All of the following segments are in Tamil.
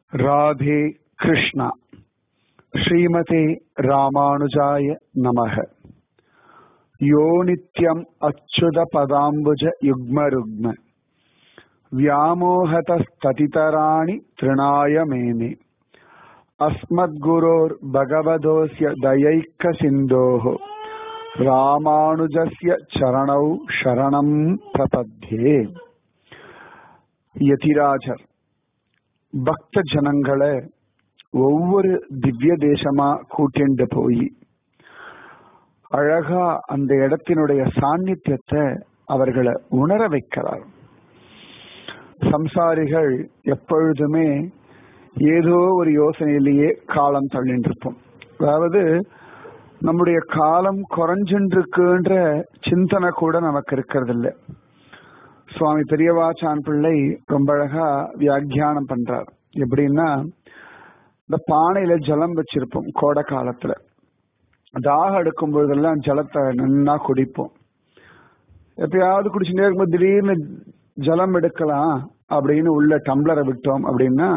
ராதே கிருஷ்ணா ஸ்ரீமதே ராமானுஜாய நமக யோ நித்யம் அச்சுத பதாம்புஜ யுக்ம ருக்ம व्यामोहतस्ततितराणि तृणाय मेने अस्मद्गुरोर्भगवदोऽस्य दयैकसिन्धोः ராமானுஜஸ்ய சரணௌ சரணம் பிரபத்யே யதிராஜர் பக்த ஜனங்களை ஒவ்வொரு திவ்ய தேசமா கூட்டிண்டு போய் அழகா அந்த இடத்தினுடைய சாநித்தியத்தை அவர்களை உணர வைக்கிறார் சம்சாரிகள் எப்பொழுதுமே ஏதோ ஒரு யோசனையிலேயே காலம் தள்ளிட்டு இருப்போம் அதாவது நம்முடைய காலம் குறைஞ்சின்றிருக்குன்ற சிந்தனை கூட நமக்கு இருக்கிறது இல்லை சுவாமி பெரியவாச்சான் பிள்ளை ரொம்ப அழகா வியாக்கியானம் பண்றார் எப்படின்னா இந்த பானையில ஜலம் வச்சிருப்போம் கோடை காலத்துல தாகம் எடுக்கும் பொழுதெல்லாம் ஜலத்தை நன்னா குடிப்போம் எப்பயாவது குடிச்சுட்டே இருக்கும்போது திடீர்னு ஜலம் எடுக்கலாம் அப்படின்னு உள்ள டம்ளரை விட்டோம் அப்படின்னா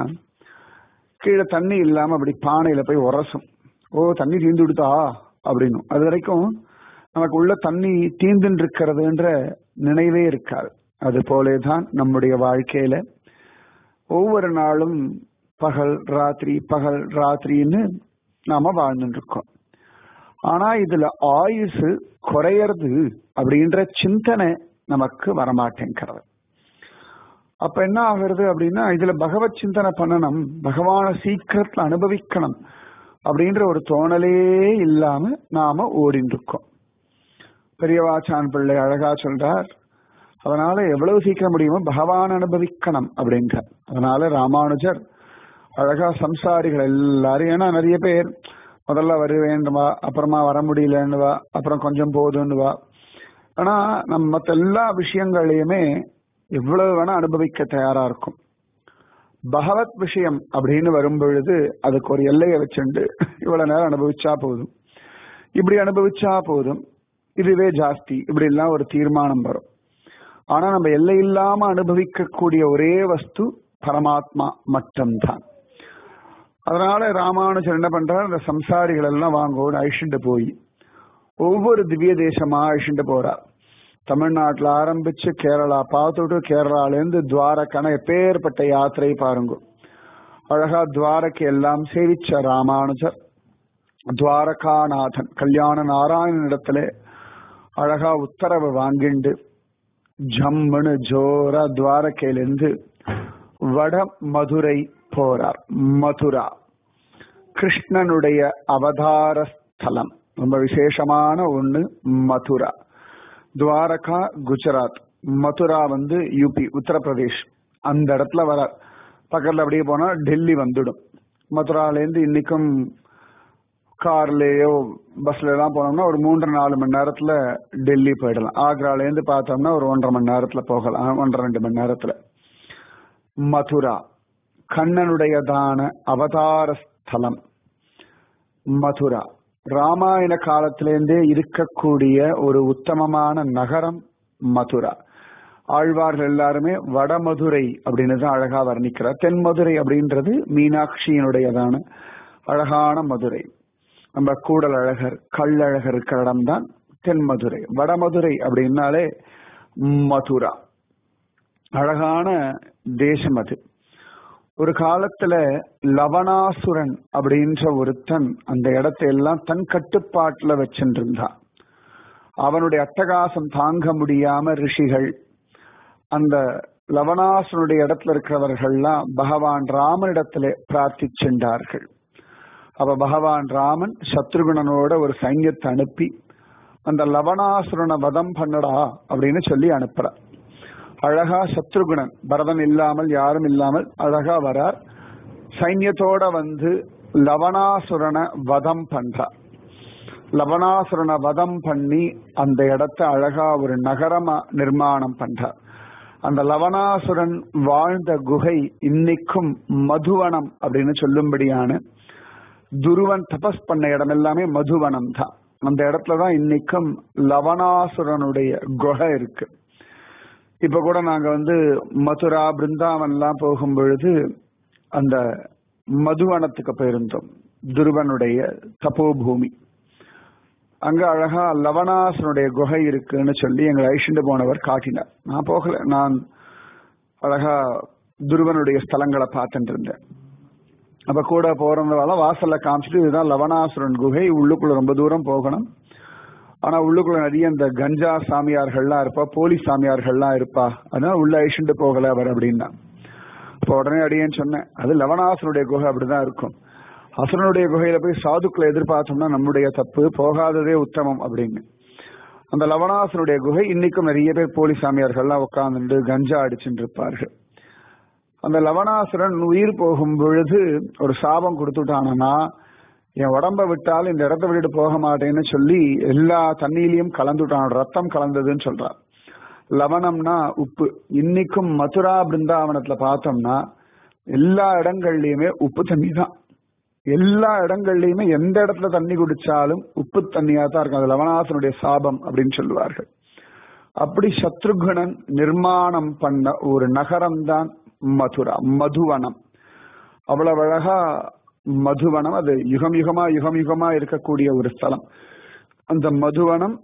கீழே தண்ணி இல்லாம அப்படி பானையில போய் உரசும் ஓ தண்ணி தீர்ந்து விடுதா அப்படின்னும் அது வரைக்கும் நமக்கு உள்ள தண்ணி தீந்துன்னு இருக்கிறதுன்ற நினைவே இருக்காது அது போலேதான் நம்முடைய வாழ்க்கையில ஒவ்வொரு நாளும் பகல் ராத்திரி பகல் ராத்திரின்னு நாம வாழ்ந்துட்டு இருக்கோம் ஆனா இதுல ஆயுசு குறையறது அப்படின்ற சிந்தனை நமக்கு வரமாட்டேங்கிறது அப்ப என்ன ஆகுறது அப்படின்னா இதுல பகவத் சிந்தனை பண்ணணும் பகவான சீக்கிரத்துல அனுபவிக்கணும் அப்படின்ற ஒரு தோணலே இல்லாம நாம ஓடிட்டு இருக்கோம் பெரியவாச்சான் பிள்ளை அழகா சொல்றார் அதனால எவ்வளவு சீக்கிரம் முடியுமோ பகவான் அனுபவிக்கணும் அப்படின்ற அதனால ராமானுஜர் அழகா சம்சாரிகள் எல்லாரும் ஏன்னா நிறைய பேர் முதல்ல வருவேன்னுவா அப்புறமா வர முடியலன்னுவா அப்புறம் கொஞ்சம் போதுன்னுவா ஆனா நம்ம மற்ற எல்லா விஷயங்களையுமே எவ்வளவு வேணா அனுபவிக்க தயாரா இருக்கும் பகவத் விஷயம் அப்படின்னு வரும் பொழுது அதுக்கு ஒரு எல்லையை வச்சுண்டு இவ்வளவு நேரம் அனுபவிச்சா போதும் இப்படி அனுபவிச்சா போதும் இதுவே ஜாஸ்தி இப்படி எல்லாம் ஒரு தீர்மானம் வரும் ஆனா நம்ம எல்லை இல்லாம அனுபவிக்கக்கூடிய ஒரே வஸ்து பரமாத்மா மட்டும்தான் அதனால ராமானுஜர் என்ன பண்றார் இந்த சம்சாரிகள் எல்லாம் வாங்கோடு அழிச்சுட்டு போய் ஒவ்வொரு திவ்ய தேசமா அழிச்சுட்டு போறார் தமிழ்நாட்டில் ஆரம்பிச்சு கேரளா பார்த்துட்டு கேரளாலேருந்து துவாரக்கான எப்பேற்பட்ட யாத்திரை பாருங்க அழகா துவாரக்கு எல்லாம் சேவிச்ச ராமானுஜர் துவாரகாநாதன் கல்யாண நாராயணன் இடத்துல அழகா உத்தரவு வாங்கிண்டு ஜம்முன்னு ஜோரா துவாரகையிலிருந்து வட மதுரை போறார் மதுரா கிருஷ்ணனுடைய அவதார ஸ்தலம் ரொம்ப விசேஷமான ஒண்ணு மதுரா துவாரகா குஜராத் மதுரா வந்து யூபி உத்தரப்பிரதேஷ் அந்த இடத்துல வர பக்கத்துல அப்படியே போனா டெல்லி வந்துடும் மதுராலேருந்து இன்னைக்கும் கார்லயோ பஸ்ல எல்லாம் போனோம்னா ஒரு மூன்று நாலு மணி நேரத்துல டெல்லி போயிடலாம் ஆக்ராலேருந்து பார்த்தோம்னா ஒரு ஒன்றரை மணி நேரத்துல போகலாம் ஒன்றரை ரெண்டு மணி நேரத்துல மதுரா கண்ணனுடையதான அவதார ஸ்தலம் மதுரா ராமாயண காலத்திலேருந்தே இருக்கக்கூடிய ஒரு உத்தமமான நகரம் மதுரா ஆழ்வார்கள் எல்லாருமே வடமதுரை அப்படின்னு தான் அழகா வர்ணிக்கிறார் தென்மதுரை அப்படின்றது மீனாட்சியினுடையதான அழகான மதுரை நம்ம கூடல் அழகர் கள்ளழகர் இருக்கிற இடம் தான் தென்மதுரை வடமதுரை அப்படின்னாலே மதுரா அழகான தேசம் அது ஒரு காலத்துல லவணாசுரன் அப்படின்ற ஒருத்தன் அந்த இடத்தை எல்லாம் தன் கட்டுப்பாட்டுல வச்சுருந்தான் அவனுடைய அட்டகாசம் தாங்க முடியாம ரிஷிகள் அந்த லவணாசுரனுடைய இடத்துல இருக்கிறவர்கள்லாம் பகவான் ராமனிடத்துல பிரார்த்திச்சென்றார்கள் அப்ப பகவான் ராமன் சத்ருகுணனோட ஒரு சைன்யத்தை அனுப்பி அந்த லவணாசுரனை வதம் பண்ணடா அப்படின்னு சொல்லி அனுப்புறார் அழகா சத்ருகுணன் பரதன் இல்லாமல் யாரும் இல்லாமல் அழகா வரார் சைன்யத்தோட வந்து லவணாசுரனை வதம் பண்றார் லவணாசுரனை வதம் பண்ணி அந்த இடத்த அழகா ஒரு நகரமா நிர்மாணம் பண்றார் அந்த லவணாசுரன் வாழ்ந்த குகை இன்னைக்கும் மதுவனம் அப்படின்னு சொல்லும்படியான துருவன் தபஸ் பண்ண இடம் எல்லாமே மதுவனம் தான் அந்த இடத்துலதான் இன்னைக்கும் லவணாசுரனுடைய குகை இருக்கு இப்ப கூட நாங்க வந்து மதுரா பிருந்தாவன்லாம் போகும் பொழுது அந்த மதுவனத்துக்கு போயிருந்தோம் துருவனுடைய தபோபூமி அங்க அழகா லவணாசனுடைய குகை இருக்குன்னு சொல்லி எங்களை அழிச்சுட்டு போனவர் காட்டினார் நான் போகல நான் அழகா துருவனுடைய ஸ்தலங்களை பார்த்துட்டு இருந்தேன் அப்ப கூட போறவங்க வாசல்ல காமிச்சிட்டு இதுதான் லவணாசுரன் குகை உள்ளுக்குள்ள ரொம்ப தூரம் போகணும் ஆனா உள்ளுக்குள்ள நிறைய இந்த கஞ்சா சாமியார்கள்லாம் இருப்பா போலீஸ் சாமியார்கள்லாம் இருப்பா அதனால உள்ள அழிச்சுட்டு போகல அவர் அப்படின்னா இப்போ உடனே அடியேன்னு சொன்னேன் அது லவணாசுரனுடைய குகை அப்படிதான் இருக்கும் அசுரனுடைய குகையில போய் சாதுக்களை எதிர்பார்த்தோம்னா நம்முடைய தப்பு போகாததே உத்தமம் அப்படின்னு அந்த லவணாசுரனுடைய குகை இன்னைக்கும் நிறைய பேர் போலீஸ் சாமியார்கள்லாம் உட்கார்ந்துட்டு கஞ்சா அடிச்சுட்டு இருப்பார்கள் அந்த லவணாசுரன் உயிர் போகும் பொழுது ஒரு சாபம் கொடுத்துட்டானா என் உடம்ப விட்டால் இந்த இடத்த விட்டுட்டு போக மாட்டேன்னு சொல்லி எல்லா தண்ணியிலையும் கலந்துட்டான் ரத்தம் கலந்ததுன்னு சொல்றான் லவணம்னா உப்பு இன்னைக்கும் மதுரா பிருந்தாவனத்துல பார்த்தோம்னா எல்லா இடங்கள்லயுமே உப்பு தண்ணி தான் எல்லா இடங்கள்லயுமே எந்த இடத்துல தண்ணி குடிச்சாலும் உப்பு தண்ணியா தான் இருக்கும் அது லவணாசனுடைய சாபம் அப்படின்னு சொல்லுவார்கள் அப்படி சத்ருகுணன் நிர்மாணம் பண்ண ஒரு நகரம் தான் மதுரா மதுவனம் அவ்வளவு அழகா மதுவனம் அது யுகம் யுகமா யுகம் யுகமா இருக்கக்கூடிய ஒரு ஸ்தலம் அந்த மதுவனம்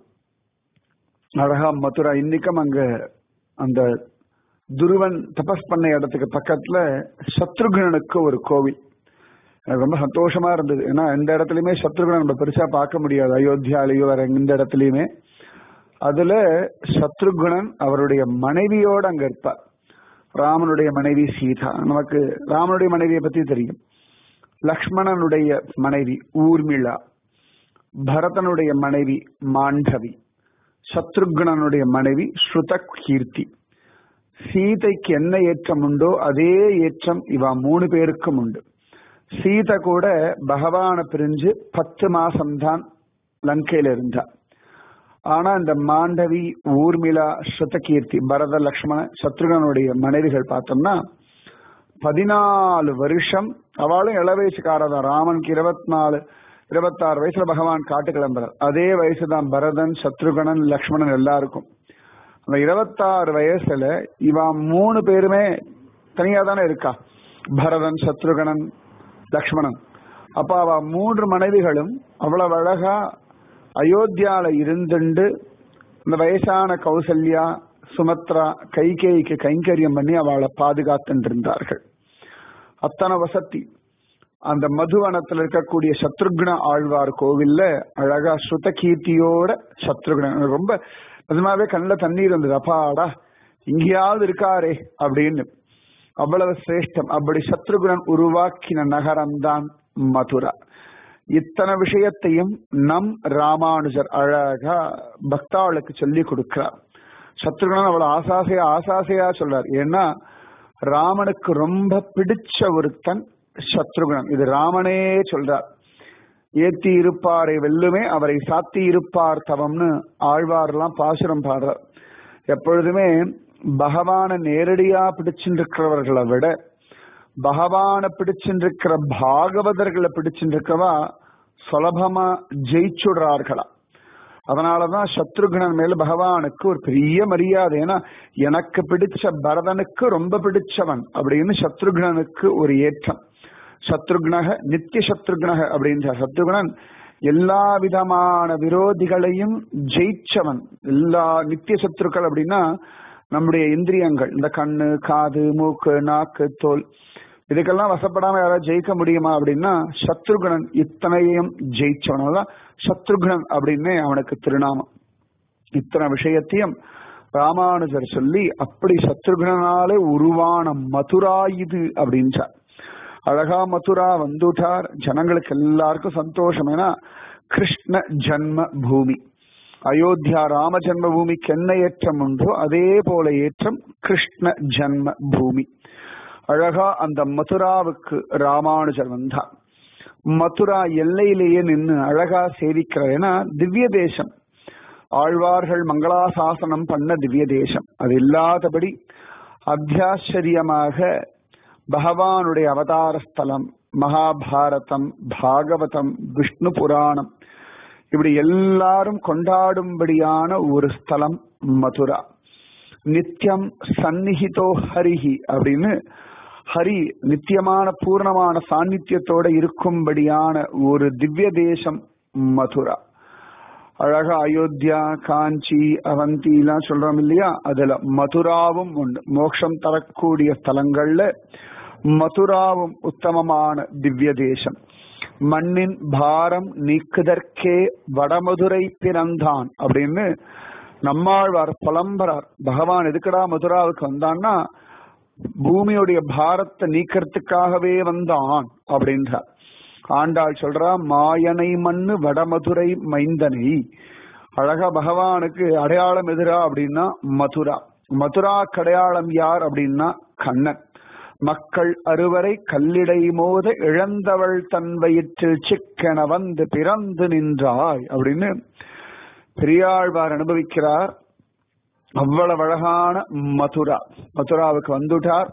அழகா மதுரா இன்னைக்கும் அங்க அந்த துருவன் தபஸ் பண்ண இடத்துக்கு பக்கத்துல சத்ருகுணனுக்கு ஒரு கோவில் எனக்கு ரொம்ப சந்தோஷமா இருந்தது ஏன்னா எந்த இடத்துலயுமே சத்ருகுணன் நம்ம பெருசா பார்க்க முடியாது அயோத்தியாலேயோ வேற எந்த இடத்துலயுமே அதுல சத்ருகுணன் அவருடைய மனைவியோட அங்க இருப்பார் ராமனுடைய மனைவி சீதா நமக்கு ராமனுடைய மனைவியை பத்தி தெரியும் லக்ஷ்மணனுடைய மனைவி ஊர்மிளா பரதனுடைய மனைவி மாண்டவி சத்ருக்னனுடைய மனைவி ஸ்ருத கீர்த்தி சீதைக்கு என்ன ஏற்றம் உண்டோ அதே ஏற்றம் இவா மூணு பேருக்கும் உண்டு சீதை கூட பகவான பிரிஞ்சு பத்து மாசம்தான் லங்கையில இருந்தா ஆனா இந்த மாண்டவி ஊர்மிளா ஸ்ருதகீர்த்தி பரத லக்ஷ்மண சத்ருகனுடைய மனைவிகள் பார்த்தோம்னா பதினாலு வருஷம் அவளும் இள வயசுக்காரதான் ராமனுக்கு இருபத்தி நாலு இருபத்தாறு வயசுல பகவான் காட்டு கிளம்புறார் அதே வயசுதான் பரதன் சத்ருகணன் லக்ஷ்மணன் எல்லாருக்கும் அந்த இருபத்தாறு வயசுல இவா மூணு பேருமே தனியா தானே இருக்கா பரதன் சத்ருகணன் லக்ஷ்மணன் அப்ப அவ மூன்று மனைவிகளும் அவ்வளவு அழகா அயோத்தியால இருந்துண்டு இந்த வயசான கௌசல்யா சுமத்ரா கைகேய்க்கு கைங்கரியம் பண்ணி அவளை பாதுகாத்துட்டு இருந்தார்கள் அத்தனை வசதி அந்த மதுவனத்தில் இருக்கக்கூடிய சத்ருக்ன ஆழ்வார் கோவில்ல அழகா ஸ்ருத கீர்த்தியோட சத்ருக்னன் ரொம்ப நிஜமாவே கண்ணில் தண்ணீர் இருந்தது அப்பாடா இங்கேயாவது இருக்காரே அப்படின்னு அவ்வளவு சிரேஷ்டம் அப்படி சத்ருகுணன் உருவாக்கின நகரம்தான் மதுரா இத்தனை விஷயத்தையும் நம் ராமானுஜர் அழகா பக்தாளுக்கு சொல்லி கொடுக்கிறார் சத்ருகுணன் அவ்வளவு ஆசாசையா ஆசாசையா சொல்றார் ஏன்னா ராமனுக்கு ரொம்ப பிடிச்ச ஒருத்தன் சத்ருகுணன் இது ராமனே சொல்றார் ஏத்தி இருப்பாரை வெல்லுமே அவரை சாத்தி இருப்பார் தவம்னு ஆழ்வார்லாம் பாசுரம் பாடுறார் எப்பொழுதுமே பகவான நேரடியா பிடிச்சிருக்கிறவர்களை விட பகவான பிடிச்சிருக்கிற பாகவதர்களை பிடிச்சிருக்கவா சுலபமா ஜெயிச்சுடுறார்களா அதனாலதான் சத்ருகணன் மேல பகவானுக்கு ஒரு பெரிய மரியாதை ஏன்னா எனக்கு பிடிச்ச பரதனுக்கு ரொம்ப பிடிச்சவன் அப்படின்னு சத்ருகணனுக்கு ஒரு ஏற்றம் சத்ருக்னக நித்திய சத்ருக்னக அப்படின்ற சத்ருகுணன் எல்லா விதமான விரோதிகளையும் ஜெயிச்சவன் எல்லா நித்திய சத்ருக்கள் அப்படின்னா நம்முடைய இந்திரியங்கள் இந்த கண்ணு காது மூக்கு நாக்கு தோல் இதுக்கெல்லாம் வசப்படாம யாராவது ஜெயிக்க முடியுமா அப்படின்னா சத்ருகுணன் இத்தனையும் ஜெயிச்சவன் அதான் சத்ருகுணன் அப்படின்னு அவனுக்கு திருநாமம் இத்தனை விஷயத்தையும் ராமானுஜர் சொல்லி அப்படி சத்ருகுணனாலே உருவான மதுரா இது அப்படின்றார் அழகா மதுரா வந்துட்டார் ஜனங்களுக்கு எல்லாருக்கும் சந்தோஷம் ஏன்னா கிருஷ்ண ஜன்ம பூமி அயோத்தியா ராம ஜன்ம பூமிக்கு என்ன ஏற்றம் உண்டோ அதே போல ஏற்றம் கிருஷ்ண ஜன்ம பூமி அழகா அந்த மதுராவுக்கு ராமானுஜர் வந்தார் மதுரா எல்லையிலேயே நின்று அழகா சேவிக்கிறார் ஏன்னா திவ்ய தேசம் ஆழ்வார்கள் மங்களாசாசனம் பண்ண திவ்ய தேசம் அது இல்லாதபடி அத்தியாச்சரியமாக பகவானுடைய அவதார ஸ்தலம் மகாபாரதம் பாகவதம் விஷ்ணு புராணம் இப்படி எல்லாரும் கொண்டாடும்படியான ஒரு ஸ்தலம் மதுரா நித்தியம் சந்நிகிதோ ஹரிஹி அப்படின்னு ஹரி நித்தியமான பூர்ணமான சாநித்தியத்தோட இருக்கும்படியான ஒரு திவ்ய தேசம் மதுரா அழகா அயோத்தியா காஞ்சி அவந்தி எல்லாம் சொல்றோம் இல்லையா அதுல மதுராவும் உண்டு மோட்சம் தரக்கூடிய ஸ்தலங்கள்ல மதுராவும் உத்தமமான திவ்ய தேசம் மண்ணின் பாரம் நீக்குதற்கே வடமதுரை பிறந்தான் அப்படின்னு நம்மாழ்வார் புலம்பரார் பகவான் எதுக்கடா மதுராவுக்கு வந்தான்னா பூமியுடைய பாரத்தை நீக்கிறதுக்காகவே வந்தான் அப்படின்றார் ஆண்டாள் சொல்றா மாயனை மண்ணு வடமதுரை மைந்தனை அழகா பகவானுக்கு அடையாளம் எதிரா அப்படின்னா மதுரா மதுரா அடையாளம் யார் அப்படின்னா கண்ணன் மக்கள் அறுவரை கல்லிடை மோத இழந்தவள் தன் வயிற்றில் சிக்கென வந்து பிறந்து நின்றாய் அப்படின்னு பெரியாழ்வார் அனுபவிக்கிறார் அவ்வளவு அழகான மதுரா மதுராவுக்கு வந்துட்டார்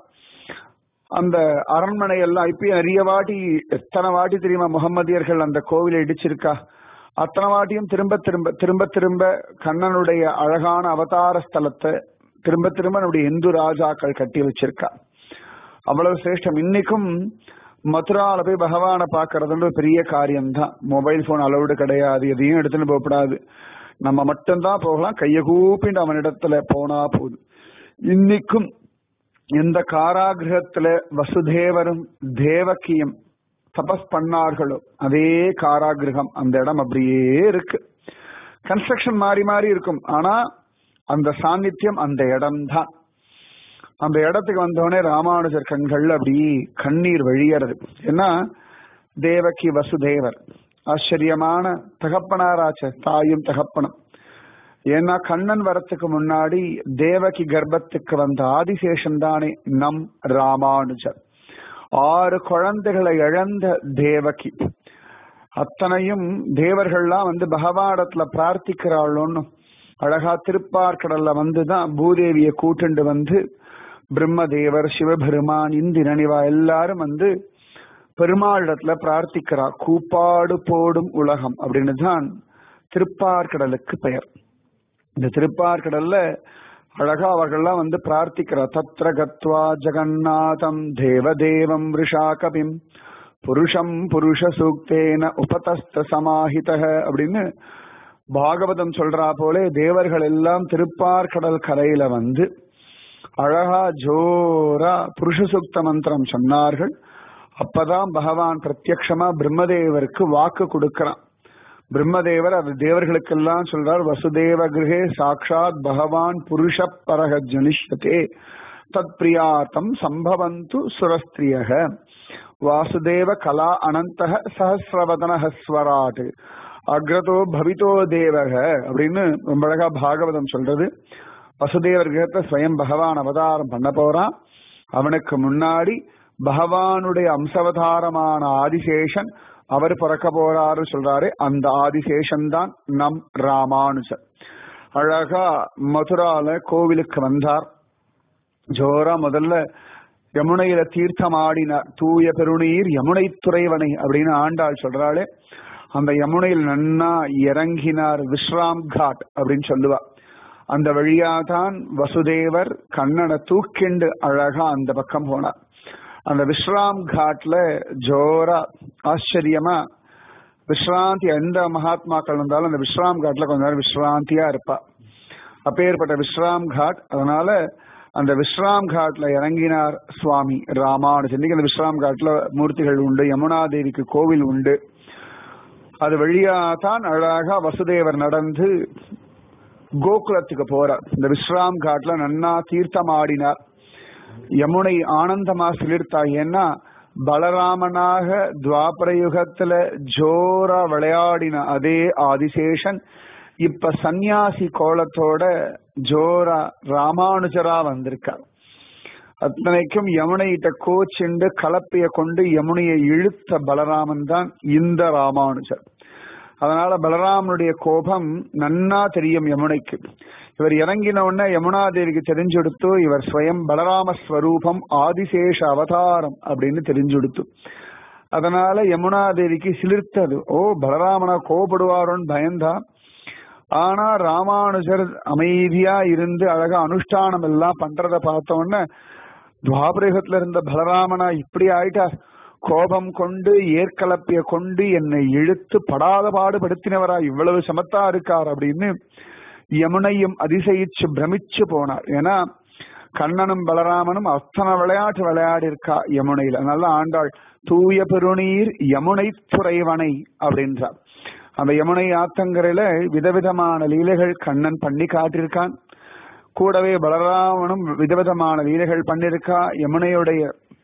அந்த அரண்மனை எல்லாம் இப்பயும் நிறைய வாட்டி எத்தனை வாட்டி தெரியுமா முகம்மதியர்கள் அந்த கோவிலை இடிச்சிருக்கா அத்தனை வாட்டியும் திரும்ப திரும்ப திரும்ப திரும்ப கண்ணனுடைய அழகான அவதார ஸ்தலத்தை திரும்ப திரும்ப நம்முடைய இந்து ராஜாக்கள் கட்டி வச்சிருக்கா அவ்வளவு சிரேஷ்டம் இன்னைக்கும் மதுரால போய் பகவானை பாக்குறதுன்ற பெரிய காரியம்தான் மொபைல் போன் அலௌடு கிடையாது எதையும் எடுத்துன்னு போகக்கூடாது நம்ம மட்டும்தான் போகலாம் கைய கூப்பிட்டு அவன் இடத்துல போனா போதும் இன்னைக்கும் எந்த காராகிரகத்துல வசுதேவரும் தேவகியும் தபஸ் பண்ணார்களோ அதே காராகிரகம் அந்த இடம் அப்படியே இருக்கு கன்ஸ்ட்ரக்ஷன் மாறி மாறி இருக்கும் ஆனா அந்த சாநித்தியம் அந்த இடம் தான் அந்த இடத்துக்கு வந்தோடனே ராமானுஜர் கண்கள் அப்படி கண்ணீர் வழியறது ஏன்னா தேவகி வசுதேவர் ஆச்சரியமான தகப்பனாராச்ச தாயும் தகப்பனும் ஏன்னா கண்ணன் வரத்துக்கு முன்னாடி தேவகி கர்ப்பத்துக்கு வந்த ஆதிசேஷன் தானே நம் ராமானுஜர் ஆறு குழந்தைகளை இழந்த தேவகி அத்தனையும் தேவர்கள்லாம் வந்து பகவானத்துல பிரார்த்திக்கிறாளோன்னு அழகா திருப்பார்கடல்ல வந்துதான் பூதேவிய கூட்டுண்டு வந்து பிரம்மதேவர் சிவபெருமான் இந்திரன் இவா எல்லாரும் வந்து பெருமாளிடத்துல பிரார்த்திக்கிறா கூப்பாடு போடும் உலகம் அப்படின்னு தான் திருப்பார்கடலுக்கு பெயர் இந்த திருப்பார்கடல்ல அழகா அவர்கள்லாம் வந்து பிரார்த்திக்கிறா தத்ர கத்வா ஜெகநாதம் தேவதேவம் ரிஷாகபிம் புருஷம் புருஷ சூக்தேன உபதஸ்த சமாஹிதக அப்படின்னு பாகவதம் சொல்றா போலே தேவர்கள் எல்லாம் திருப்பார்கடல் கரையில வந்து அழகா ஜோரா புருஷ சூக்த மந்திரம் சொன்னார்கள் அப்பதான் பகவான் பிரத்யக்ஷமா பிரம்மதேவருக்கு வாக்கு கொடுக்கிறான் பிரம்மதேவர் அது தேவர்களுக்கெல்லாம் சொல்றார் வசுதேவ கிரகே சாட்சாத் பகவான் புருஷ பரக ஜனிஷ்யதே தத் பிரியாத்தம் சம்பவந்து சுரஸ்திரியக வாசுதேவ கலா அனந்தக சஹசிரவதன ஸ்வராட் அக்ரதோ பவிதோ தேவக அப்படின்னு ரொம்ப அழகா பாகவதம் சொல்றது வசுதேவர் கிரகத்தை ஸ்வயம் பகவான் அவதாரம் பண்ண போறான் அவனுக்கு முன்னாடி பகவானுடைய அம்சவதாரமான ஆதிசேஷன் அவர் பிறக்க போறாரு சொல்றாரு அந்த ஆதிசேஷன் தான் நம் ராமானுஜர் அழகா மதுரால கோவிலுக்கு வந்தார் ஜோரா முதல்ல யமுனையில தீர்த்தம் ஆடினார் தூய பெருநீர் யமுனை துறைவனை அப்படின்னு ஆண்டாள் சொல்றாளே அந்த யமுனையில் நன்னா இறங்கினார் விஸ்ராம் காட் அப்படின்னு சொல்லுவா அந்த வழியா தான் வசுதேவர் கண்ணனை தூக்கிண்டு அழகா அந்த பக்கம் போனார் அந்த விஸ்ராம் காட்ல ஜோரா ஆச்சரியமா விஸ்ராந்தி எந்த மகாத்மாக்கள் வந்தாலும் அந்த விஸ்ராம் காட்ல கொஞ்ச நேரம் விஸ்ராந்தியா இருப்பா அப்பேற்பட்ட விஸ்ராம் காட் அதனால அந்த விஸ்ராம் காட்ல இறங்கினார் சுவாமி ராமானுஜன் இன்னைக்கு அந்த விஸ்ராம் காட்ல மூர்த்திகள் உண்டு யமுனா தேவிக்கு கோவில் உண்டு அது வழியா தான் அழகா வசுதேவர் நடந்து கோகுலத்துக்கு போறார் இந்த விஸ்ராம் காட்ல நன்னா தீர்த்தம் ஆடினார் யமுனை ஆனந்தமா சிலிர்த்தா ஏன்னா பலராமனாக துவாபர யுகத்துல ஜோரா விளையாடின அதே ஆதிசேஷன் இப்ப சந்நியாசி கோலத்தோட ஜோரா ராமானுஜரா வந்திருக்கார் அத்தனைக்கும் யமுனையிட்ட கோச்சிண்டு கலப்பைய கொண்டு யமுனையை இழுத்த பலராமன் தான் இந்த ராமானுஜர் அதனால பலராமனுடைய கோபம் நன்னா தெரியும் யமுனைக்கு இவர் இறங்கின உடனே யமுனாதேவிக்கு தெரிஞ்செடுத்து இவர் ஸ்வயம் பலராம ஸ்வரூபம் ஆதிசேஷ அவதாரம் அப்படின்னு தெரிஞ்செடுத்து அதனால யமுனாதேவிக்கு சிலிர்த்தது ஓ பலராமனா கோபடுவாரோன்னு பயந்தா ஆனா ராமானுஜர் அமைதியா இருந்து அழகா அனுஷ்டானம் எல்லாம் பண்றத பார்த்த உடனே துவாபரேகத்துல இருந்த பலராமனா இப்படி ஆயிட்டார் கோபம் கொண்டு ஏற்கலப்பிய கொண்டு என்னை இழுத்து படாத பாடுபடுத்தினவரா இவ்வளவு சமத்தா இருக்கார் அப்படின்னு யமுனையும் அதிசயிச்சு பிரமிச்சு போனார் ஏன்னா கண்ணனும் பலராமனும் அத்தனை விளையாட்டு விளையாடி இருக்கா யமுனையில அதனால ஆண்டாள் தூய பெருநீர் யமுனை துறைவனை அப்படின்றார் அந்த யமுனை ஆத்தங்கரையில விதவிதமான லீலைகள் கண்ணன் பண்ணி காட்டியிருக்கான் கூடவே பலராமனும் விதவிதமான லீலைகள் பண்ணிருக்கா யமுனையுடைய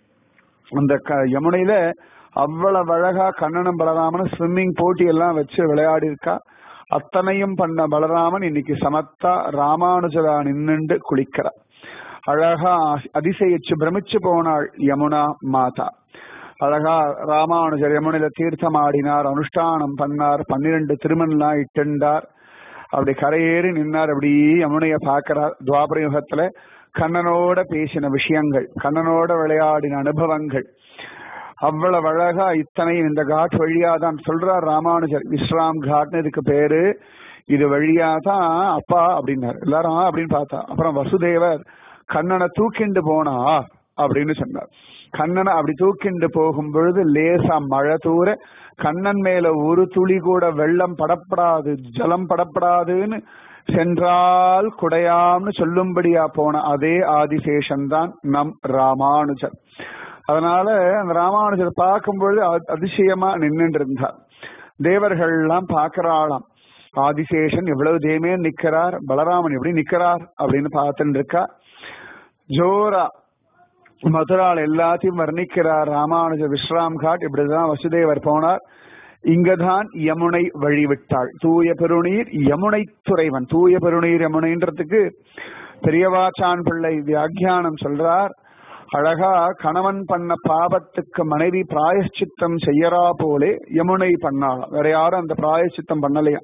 அந்த க- யமுனையில அவ்வளவு அழகா கண்ணனும் பலராமனும் ஸ்விம்மிங் போட்டி எல்லாம் வச்சு விளையாடி இருக்கா அத்தனையும் பண்ண பலராமன் இன்னைக்கு சமத்தா ராமானுஜரா நின்னுண்டு குளிக்கிறார் அழகா அதிசயிச்சு பிரமிச்சு போனாள் யமுனா மாதா அழகா ராமானுஜர் யமுனையில தீர்த்தம் ஆடினார் அனுஷ்டானம் பண்ணார் பன்னிரண்டு திருமணம்லாம் இட்டுண்டார் அப்படி கரையேறி நின்னார் அப்படி யமுனைய பார்க்கிறார் துவாபர யுகத்துல கண்ணனோட பேசின விஷயங்கள் கண்ணனோட விளையாடின அனுபவங்கள் அவ்வளவு அழகா இத்தனையும் இந்த காட் வழியா தான் சொல்றார் ராமானுஜர் விஸ்ராம் காட்னு இதுக்கு பேரு இது வழியா தான் அப்பா அப்படின்னாரு எல்லாரும் "ஆ" அப்படின்னு பார்த்தா அப்புறம் வசுதேவர் கண்ணனை தூக்கிண்டு போனா அப்படின்னு சொன்னார் கண்ணனை அப்படி தூக்கிண்டு போகும் பொழுது லேசா மழை தூர கண்ணன் மேல ஒரு துளி கூட வெள்ளம் படப்படாது ஜலம் படப்படாதுன்னு சென்றால் குடையாம்னு சொல்லும்படியா போன அதே ஆதிசேஷன் தான் நம் ராமானுஜர் அதனால அந்த ராமானுஜர் பார்க்கும்பொழுது அ- அதிசயமா நின்னுட்டு இருந்தார் தேவர்கள் எல்லாம் பார்க்கறாளாம் ஆதிசேஷன் எவ்வளவு தேமே நிக்கிறார் பலராமன் எப்படி நிக்கிறார் அப்படின்னு பார்த்துட்டு இருக்கா ஜோரா மதுரால் எல்லாத்தையும் வர்ணிக்கிறார் ராமானுஜர் விஸ்ராம் காட் இப்படிதான் வசுதேவர் போனார் இங்கதான் யமுனை வழிவிட்டாள் தூய பெருநீர் யமுனை துறைவன் தூய பெருநீர் யமுனைன்றதுக்கு பெரியவாச்சான் பிள்ளை வியாக்கியானம் சொல்றார் அழகா கணவன் பண்ண பாவத்துக்கு மனைவி பிராயஷ்சித்தம் செய்யறா போலே யமுனை பண்ணாளாம் வேற யாரும் அந்த பிராயஷ்சித்தம் பண்ணலையா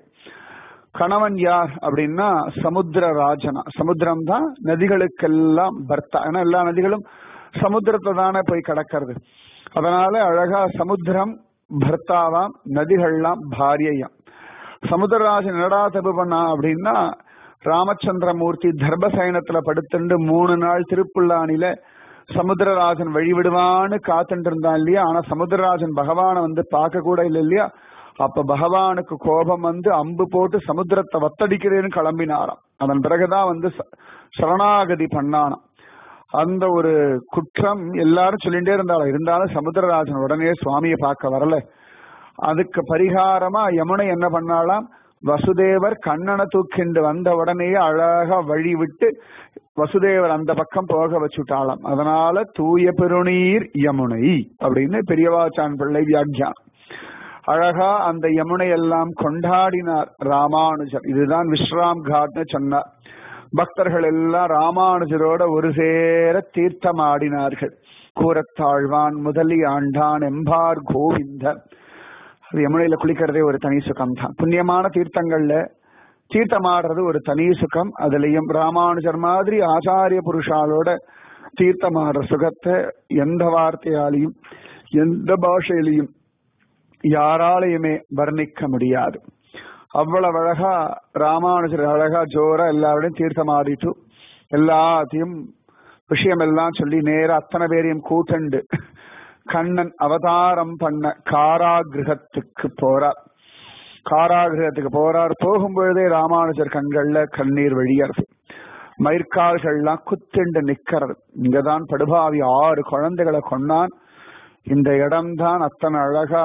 கணவன் யார் அப்படின்னா சமுத்திர ராஜனா சமுத்திரம் தான் நதிகளுக்கெல்லாம் பர்த்தா ஏன்னா எல்லா நதிகளும் சமுத்திரத்தை தானே போய் கடக்கிறது அதனால அழகா சமுத்திரம் பர்த்தாவாம் நதிகள்லாம் பாரியையாம் சமுத்திரராஜன் என்னடா தப்பு பண்ணா அப்படின்னா ராமச்சந்திரமூர்த்தி தர்பசயனத்துல படுத்துண்டு மூணு நாள் திருப்புல்லானில சமுத்திரராஜன் வழிவிடுவான்னு காத்துட்டு இருந்தான் இல்லையா ஆனா சமுத்திரராஜன் பகவானை வந்து பார்க்க கூட இல்லை இல்லையா அப்ப பகவானுக்கு கோபம் வந்து அம்பு போட்டு சமுத்திரத்தை வத்தடிக்கிறேன்னு கிளம்பினாராம் அதன் பிறகுதான் வந்து ச- சரணாகதி பண்ணானாம் அந்த ஒரு குற்றம் எல்லாரும் சொல்லிட்டே இருந்தாலும் இருந்தாலும் சமுத்திரராஜன் உடனே சுவாமியை பார்க்க வரல அதுக்கு பரிகாரமா யமுனை என்ன பண்ணாலாம் வசுதேவர் கண்ணனை தூக்கிண்டு வந்த உடனேயே அழகா வழி விட்டு வசுதேவர் அந்த பக்கம் போக வச்சுட்டாளாம் அதனால தூய பெருநீர் யமுனை அப்படின்னு பெரியவாச்சான் பிள்ளை வியாக்கியானம் அழகா அந்த யமுனை எல்லாம் கொண்டாடினார் ராமானுஜர் இதுதான் விஸ்ராம் காட்னு சொன்னார் பக்தர்கள் எல்லாம் ராமானுஜரோட ஒரு சேர தீர்த்தம் ஆடினார்கள் கூரத்தாழ்வான் முதலி ஆண்டான் எம்பார் கோவிந்தர் அது யமுனையில குளிக்கிறதே ஒரு தனி சுகம் தான் புண்ணியமான தீர்த்தங்கள்ல தீர்த்தமாடுறது ஒரு தனி சுகம் அதுலயும் ராமானுஜர் மாதிரி ஆச்சாரிய புருஷாலோட தீர்த்தமாடுற சுகத்தை எந்த வார்த்தையாலையும் எந்த பாஷையிலையும் யாராலையுமே வர்ணிக்க முடியாது அவ்வளவு அழகா ராமானுஜர் அழகா ஜோரா எல்லாரோடையும் தீர்த்தம் ஆடிட்டு எல்லாத்தையும் விஷயம் எல்லாம் சொல்லி நேரா அத்தனை பேரையும் கூட்டண்டு கண்ணன் அவதாரம் பண்ண காராகிரகத்துக்கு போறார் காராகிரகத்துக்கு போறார் போகும்பொழுதே ராமானுஜர் கண்கள்ல கண்ணீர் வழியறது மயிர்கால்கள்லாம் குத்திண்டு நிக்கிறது இங்கதான் படுபாவி ஆறு குழந்தைகளை கொன்னான் இந்த இடம்தான் அத்தனை அழகா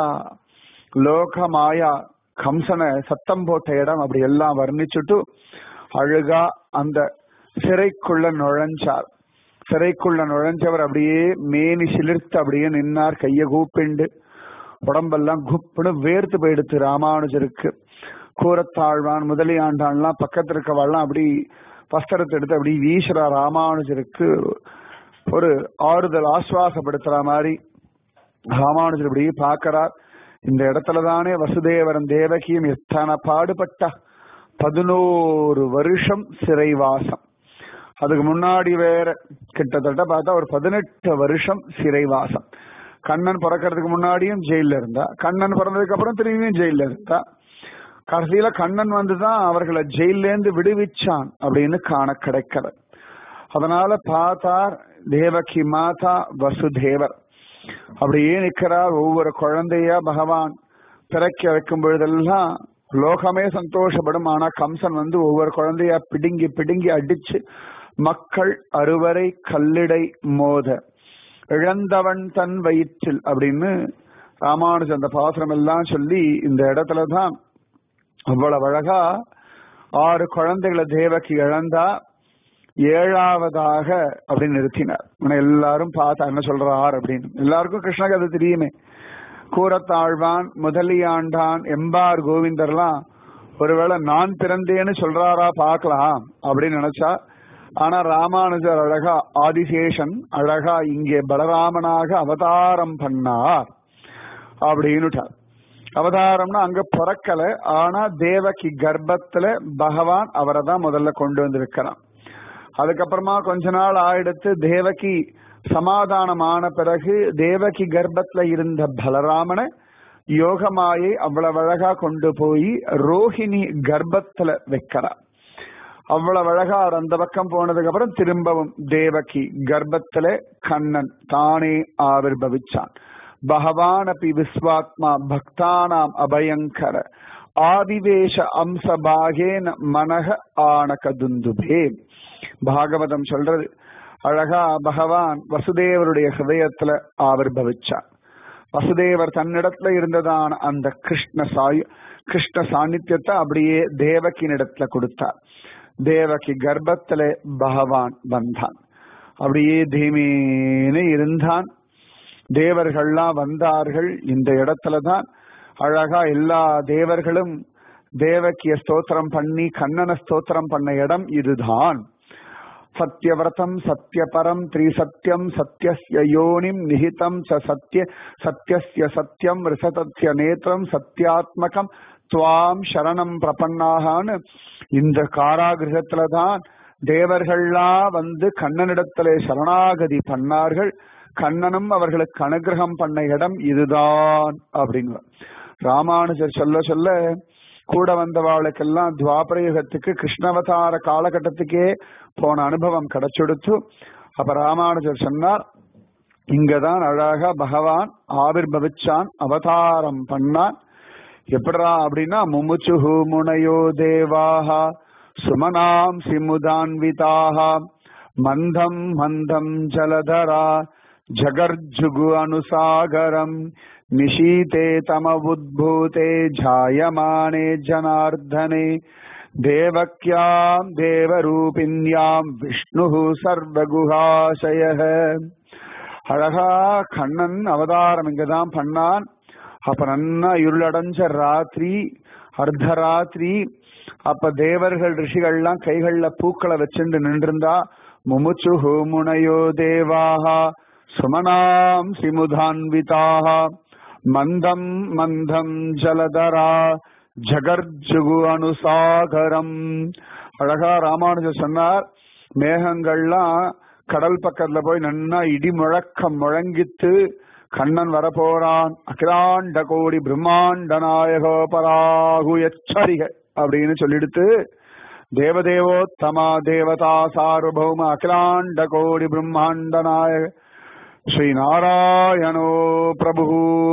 லோக மாயா கம்சனை சத்தம் போட்ட இடம் அப்படி எல்லாம் வர்ணிச்சுட்டு அழகா அந்த சிறைக்குள்ள நுழைஞ்சார் சிறைக்குள்ள நுழைஞ்சவர் அப்படியே மேனி சிலிர்த்து அப்படியே நின்னார் கைய கூப்பிண்டு உடம்பெல்லாம் குப்புன்னு வேர்த்து போயிடுத்து ராமானுஜருக்கு கூரத்தாழ்வான் முதலியாண்டான்லாம் பக்கத்துல இருக்கவாள்லாம் அப்படி வஸ்திரத்தை எடுத்து அப்படி வீசுறா ராமானுஜருக்கு ஒரு ஆறுதல் ஆசுவாசப்படுத்துற மாதிரி ராமானுஜர் இப்படி பார்க்கிறார் இந்த இடத்துல தானே வசுதேவரன் தேவகியும் எத்தனை பாடுபட்டா பதினோரு வருஷம் சிறைவாசம் அதுக்கு முன்னாடி வேற கிட்டத்தட்ட பார்த்தா ஒரு பதினெட்டு வருஷம் சிறைவாசம் கண்ணன் பிறக்கிறதுக்கு முன்னாடியும் ஜெயில இருந்தா கண்ணன் பிறந்ததுக்கு அப்புறம் திரும்பியும் ஜெயில இருந்தா கடைசியில கண்ணன் வந்துதான் அவர்களை ஜெயில இருந்து விடுவிச்சான் அப்படின்னு காண கிடைக்கிறது அதனால பார்த்தார் தேவகி மாதா வசுதேவர் அப்படியே நிற்கிறார் ஒவ்வொரு குழந்தையா பகவான் பிறக்க வைக்கும் பொழுதெல்லாம் லோகமே சந்தோஷப்படும் ஆனா கம்சன் வந்து ஒவ்வொரு குழந்தையா பிடுங்கி பிடுங்கி அடிச்சு மக்கள் அறுவரை கல்லிடை மோத இழந்தவன் தன் வயிற்றில் அப்படின்னு ராமானுஜன் அந்த பாசுரம் எல்லாம் சொல்லி இந்த இடத்துலதான் அவ்வளவு அழகா ஆறு குழந்தைகளை தேவகி இழந்தா ஏழாவதாக அப்படின்னு நிறுத்தினார் உன்னை எல்லாரும் பார்த்தா என்ன சொல்றார் அப்படின்னு எல்லாருக்கும் கிருஷ்ண கதை தெரியுமே கூரத்தாழ்வான் முதலியாண்டான் எம்பார் கோவிந்தர்லாம் ஒருவேளை நான் பிறந்தேன்னு சொல்றாரா பார்க்கலாம் அப்படின்னு நினைச்சா ஆனா ராமானுஜர் அழகா ஆதிசேஷன் அழகா இங்கே பலராமனாக அவதாரம் பண்ணார் அப்படின்னுட்டார் அவதாரம்னா அங்க பிறக்கல ஆனா தேவகி கர்ப்பத்துல பகவான் அவரை தான் முதல்ல கொண்டு வந்திருக்கிறான் அதுக்கப்புறமா கொஞ்ச நாள் ஆயிடுத்து தேவகி சமாதானமான பிறகு தேவகி கர்ப்பத்துல இருந்த பலராமனை யோகமாயை அவ்வளவு அழகா கொண்டு போய் ரோஹிணி கர்ப்பத்துல வைக்கிறார் அவ்வளவு அழகா அவர் அந்த பக்கம் போனதுக்கு அப்புறம் திரும்பவும் தேவகி கர்ப்பத்துல கண்ணன் தானே ஆவிர்பவிச்சான் பகவான் அப்படி விஸ்வாத்மா பக்தானாம் அபயங்கர ஆதிவேஷ அம்ச பாகேன மனக ஆனக துந்துபே பாகவதம் சொல்றது அழகா பகவான் வசுதேவருடைய ஹிருதயத்துல ஆவிர்பவிச்சார் வசுதேவர் தன்னிடத்துல இருந்ததான அந்த கிருஷ்ண சாயு கிருஷ்ண சாநித்தியத்தை அப்படியே தேவகினிடத்துல கொடுத்தார் தேவகி கர்ப்பத்துல பகவான் வந்தான் அப்படியே தீமேனு இருந்தான் தேவர்கள்லாம் வந்தார்கள் இந்த இடத்துலதான் அழகா எல்லா தேவர்களும் தேவகிய ஸ்தோத்திரம் பண்ணி கண்ணன ஸ்தோத்திரம் பண்ண இடம் இதுதான் சத்யவிரதம் சத்யபரம் த்ரிசத்யம் சத்யஸ்ய யோனிம் நிஹிதம் ச சத்ய சத்யஸ்ய சத்யம் ரிசதத்ய நேத்திரம் சத்யாத்மகம் துவாம் சரணம் பிரபன்னாகான்னு இந்த காராகிரகத்துல தான் தேவர்கள்லாம் வந்து கண்ணனிடத்திலே சரணாகதி பண்ணார்கள் கண்ணனும் அவர்களுக்கு அனுகிரகம் பண்ண இடம் இதுதான் அப்படிங்க ராமானுஜர் சொல்ல சொல்ல கூட வந்தவாளுக்கெல்லாம் துவாபரயுகத்துக்கு கிருஷ்ணவதார காலகட்டத்துக்கே போன அனுபவம் கிடைச்செடுத்து அப்ப ராமானுஜர் சொன்னார் இங்கதான் அழகா பகவான் ஆவிர்பவிச்சான் அவதாரம் பண்ணான் எப்படா அப்படின்னா முமுச்சுஹு முனையோ தேவாக சுமனாம் சிமுதான்விதாக மந்தம் மந்தம் ஜலதரா ஜகர்ஜுகு அனுசாகரம் நிஷீதே தமவுத்பூதே ஜாயமானே ஜனார்தனே தேவக்யாம் தேவரூபிண்யாம் விஷ்ணு சர்வகுஹாசய அழகா கண்ணன் அவதாரம் இங்கதான் பண்ணான் அப்ப நன்னா இருளடைஞ்ச ராத்திரி அர்த்தராத்திரி அப்ப தேவர்கள் ரிஷிகள்லாம் கைகள்ல பூக்களை வச்சுட்டு நின்றிருந்தா முமுச்சு முனையோ தேவாக சுமனாம் சிமுதான்விதாக மந்தம் மந்தம் ஜலதரா ஜகர்ஜுகு அனுசாகரம் அழகா ராமானுஜர் சொன்னார் மேகங்கள்லாம் கடல் பக்கத்துல போய் நன்னா இடி முழக்கம் முழங்கித்து கண்ணன் வரப்போறான் அகிலாண்ட கோடி பிரம்மாண்ட நாயகோ பராகு எச்சரிக அப்படின்னு சொல்லிடுத்து தேவதேவோத்தமா தேவதா சார்வபௌம அகிலாண்ட கோடி பிரம்மாண்ட நாயக ஸ்ரீ நாராயணோ பிரபு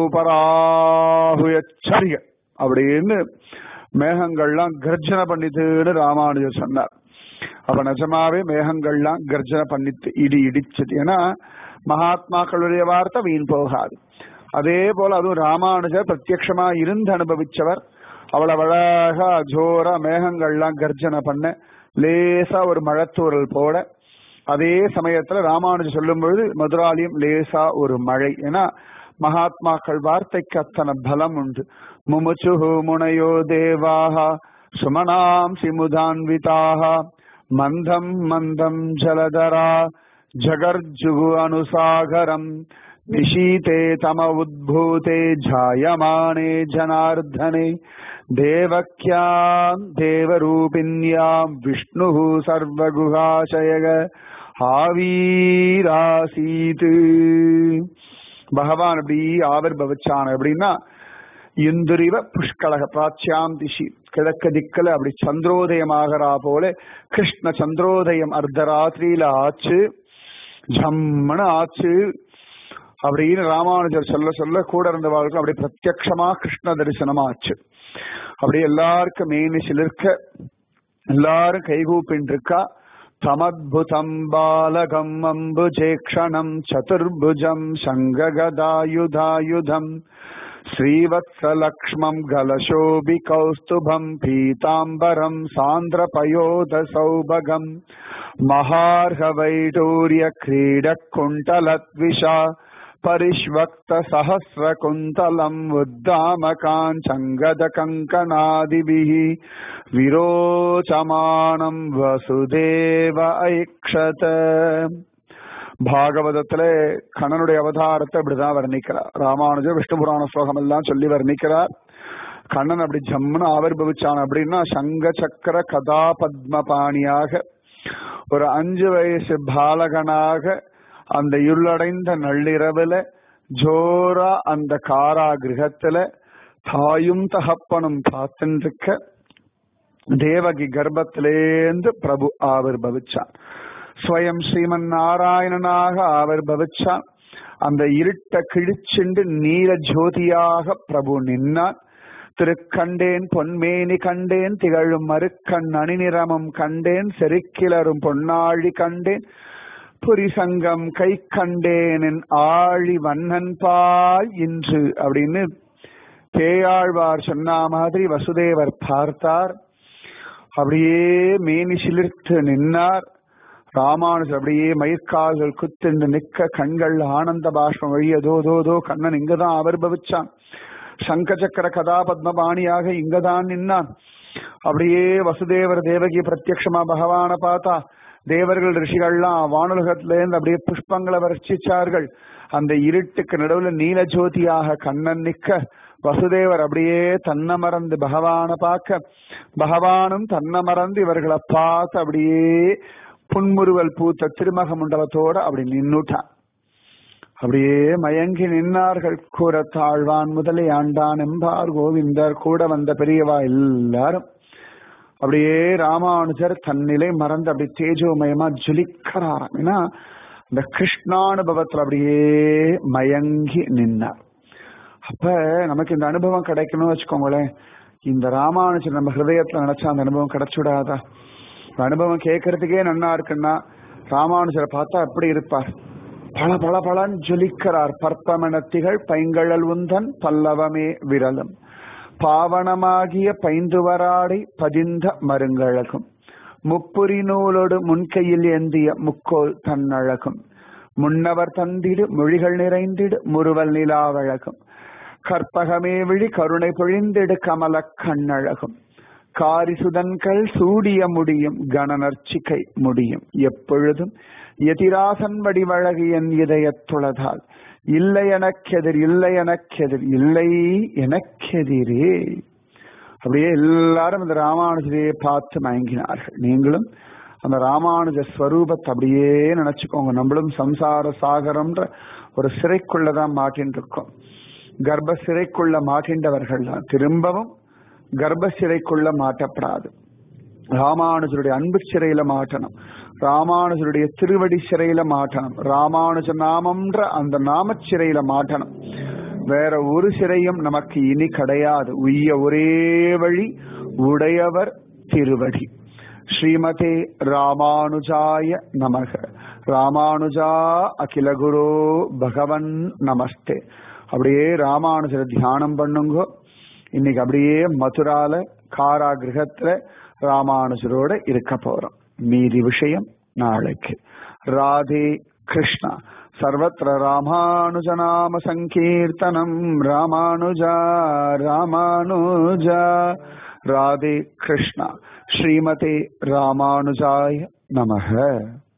பராகு எச்சரிக அப்படின்னு மேகங்கள்லாம் கர்ஜனை பண்ணித்துன்னு ராமானுஜர் சொன்னார் அப்ப நிஜமாவே மேகங்கள்லாம் கர்ஜனை பண்ணித்து இடி இடிச்சது ஏன்னா மகாத்மாக்களுடைய வார்த்தை வீண் போகாது அதே போல அதுவும் ராமானுஜர் பிரத்யக்ஷமா இருந்து அனுபவிச்சவர் அவ்வளவு அழகா ஜோரா மேகங்கள்லாம் கர்ஜனை பண்ண லேசா ஒரு மழத்தூரல் போட அதே சமயத்துல ராமானுஜர் சொல்லும் பொழுது மதுராலியும் லேசா ஒரு மழை ஏன்னா மகாத்மாக்கள் வார்த்தைக்கு அத்தனை பலம் உண்டு முமுச்சு முனையோ தேவாக சுமனாம் சிமுதான்விதாக மந்தம் மந்தம் ஜலதரா ஜகர்ஜுகு அனுசாகரம் நிஷீதே தம உத்பூதே ஜாயமானே ஜனார்தனே தேவக்யாம் தேவரூபிண்யாம் விஷ்ணு சர்வகுஹாசயக ஆவீராசீத் பகவான் அப்படி ஆவிர்பவிச்சான் அப்படின்னா இந்துரிவ புஷ்கலக பிராச்சியாம் திஷி கிழக்கு திக்கல அப்படி சந்திரோதயம் ஆகிறா போல கிருஷ்ண சந்திரோதயம் அர்த்தராத்திரியில ஆச்சு ஜம்மனு ஆச்சு அப்படின்னு ராமானுஜர் சொல்ல சொல்ல கூட இருந்தவாளுக்கும் அப்படியே பிரத்யக்ஷமா கிருஷ்ண தரிசனமா ஆச்சு அப்படியே எல்லாருக்கும் மேனி சிலிர்க்க எல்லாரும் கைகூப்பின்னு இருக்கா தமத்புதம் பாலகம் அம்புஜேக்ஷணம் சதுர்புஜம் சங்ககதாயுதாயுதம் श्रीवत्सलक्ष्मम् गलशोभि कौस्तुभम् पीताम्बरम् सान्द्रपयोधसौभगम् महार्हवैडूर्यक्रीडकुण्टलद्विषा परिष्वक्तसहस्रकुन्तलम् उद्दामकाञ्चङ्गदकङ्कणादिभिः विरोचमानम् वसुदेव ऐक्षत பாகவதத்துல கண்ணனுடைய அவதாரத்தை அப்படிதான் வர்ணிக்கிறார் ராமானுஜர் விஷ்ணு புராண ஸ்லோகம் எல்லாம் சொல்லி வர்ணிக்கிறார் கண்ணன் அப்படி ஜம்முன்னு ஆவிர்பவிச்சான் அப்படின்னா சங்க சக்கர கதா பத்மபாணியாக ஒரு அஞ்சு வயசு பாலகனாக அந்த இருளடைந்த நள்ளிரவுல ஜோரா அந்த காராகிரகத்துல தாயும் தகப்பனும் பார்த்துருக்க தேவகி கர்ப்பத்திலேந்து பிரபு ஆவிர்பவிச்சான் ஸ்வயம் ஸ்ரீமன் நாராயணனாக ஆவிர்பவிச்சான் அந்த இருட்ட கிழிச்சுண்டு நீல ஜோதியாக பிரபு நின்னான் திருக்கண்டேன் பொன்மேனி கண்டேன் திகழும் மறுக்கண் அணிநிறமும் கண்டேன் செருக்கிலரும் பொன்னாழி கண்டேன் புரிசங்கம் கை கண்டேன் என் ஆழி வண்ணன் பால் இன்று அப்படின்னு பேயாழ்வார் சொன்ன மாதிரி வசுதேவர் பார்த்தார் அப்படியே மேனி சிலிர்த்து நின்னார் ராமானுஜர் அப்படியே மயிர்கால்கள் குத்திண்டு நிக்க கண்கள் ஆனந்த பாஷ்பம் வழிய தோ தோ தோ கண்ணன் இங்கதான் ஆவிர்பவிச்சான் சங்க சக்கர கதாபத்மபாணியாக இங்கதான் நின்னான் அப்படியே வசுதேவர் தேவகி பிரத்யக்ஷமா பகவான பார்த்தா தேவர்கள் ரிஷிகள்லாம் வானுலகத்திலேருந்து அப்படியே புஷ்பங்களை வர்ஷிச்சார்கள் அந்த இருட்டுக்கு நடுவுல நீல ஜோதியாக கண்ணன் நிக்க வசுதேவர் அப்படியே தன்னை மறந்து பகவான பார்க்க பகவானும் தன்னை மறந்து இவர்களை பார்த்து அப்படியே புன்முறுவல் பூத்த திருமக மண்டபத்தோட அப்படி நின்னுட்டான் அப்படியே மயங்கி நின்னார்கள் கூற தாழ்வான் முதலை ஆண்டான் எம்பார் கோவிந்தர் கூட வந்த பெரியவா எல்லாரும் அப்படியே ராமானுஜர் தன்னிலை மறந்து அப்படி தேஜோமயமா ஜொலிக்கிறாராம் ஏன்னா இந்த கிருஷ்ணானுபவத்துல அப்படியே மயங்கி நின்னார் அப்ப நமக்கு இந்த அனுபவம் கிடைக்கணும்னு வச்சுக்கோங்களேன் இந்த ராமானுஜர் நம்ம ஹிருதயத்துல நினைச்சா அந்த அனுபவம் கிடைச்சுடாதா இந்த அனுபவம் கேட்கறதுக்கே நன்னா இருக்குன்னா ராமானுஜரை பார்த்தா எப்படி இருப்பார் பல பல பலன் ஜொலிக்கிறார் பற்பமணத்திகள் பைங்கழல் உந்தன் பல்லவமே விரலும் பாவனமாகிய பைந்துவராடை பதிந்த மருங்கழகும் முப்புரி நூலோடு முன்கையில் ஏந்திய முக்கோல் தன்னழகும் முன்னவர் தந்திடு மொழிகள் நிறைந்திடு முறுவல் நிலாவழகும் கற்பகமே விழி கருணை பொழிந்திடு கமல கண்ணழகும் காரிசுதன்கள் சூடிய முடியும் கணநர்ச்சிக்கை முடியும் எப்பொழுதும் எதிராசன் வடிவழகு என் இதயத்துளதால் இல்லை எனக்கெதிர் இல்லை எனக்கெதிர் இல்லை எனக்கெதிரே அப்படியே எல்லாரும் இந்த ராமானுஜரையே பார்த்து மயங்கினார்கள் நீங்களும் அந்த ராமானுஜ ஸ்வரூபத்தை அப்படியே நினைச்சுக்கோங்க நம்மளும் சம்சார சாகரம்ன்ற ஒரு சிறைக்குள்ளதான் மாட்டின்னு இருக்கோம் கர்ப்ப சிறைக்குள்ள மாட்டின்றவர்கள் தான் திரும்பவும் கர்ப்ப சிறைக்குள்ள மாட்டப்படாது ராமானுஜருடைய அன்பு சிறையில மாட்டணும் ராமானுஜருடைய திருவடி சிறையில மாட்டணும் ராமானுஜ நாமம்ன்ற அந்த நாம சிறையில மாட்டணும் வேற ஒரு சிறையும் நமக்கு இனி கிடையாது உய்ய ஒரே வழி உடையவர் திருவடி ஸ்ரீமதே ராமானுஜாய நமக ராமானுஜா அகில குரு பகவன் நமஸ்தே அப்படியே ராமானுஜரை தியானம் பண்ணுங்க இன்னைக்கு அப்படியே மதுரால காராகிரகத்துல ராமானுஜரோட இருக்க போறோம் மீதி விஷயம் நாளைக்கு ராதே கிருஷ்ணா சர்வத்திர ராமானுஜநாம சங்கீர்த்தனம் ராமானுஜா ராமானுஜா ராதே கிருஷ்ணா ஸ்ரீமதே ராமானுஜாய நமக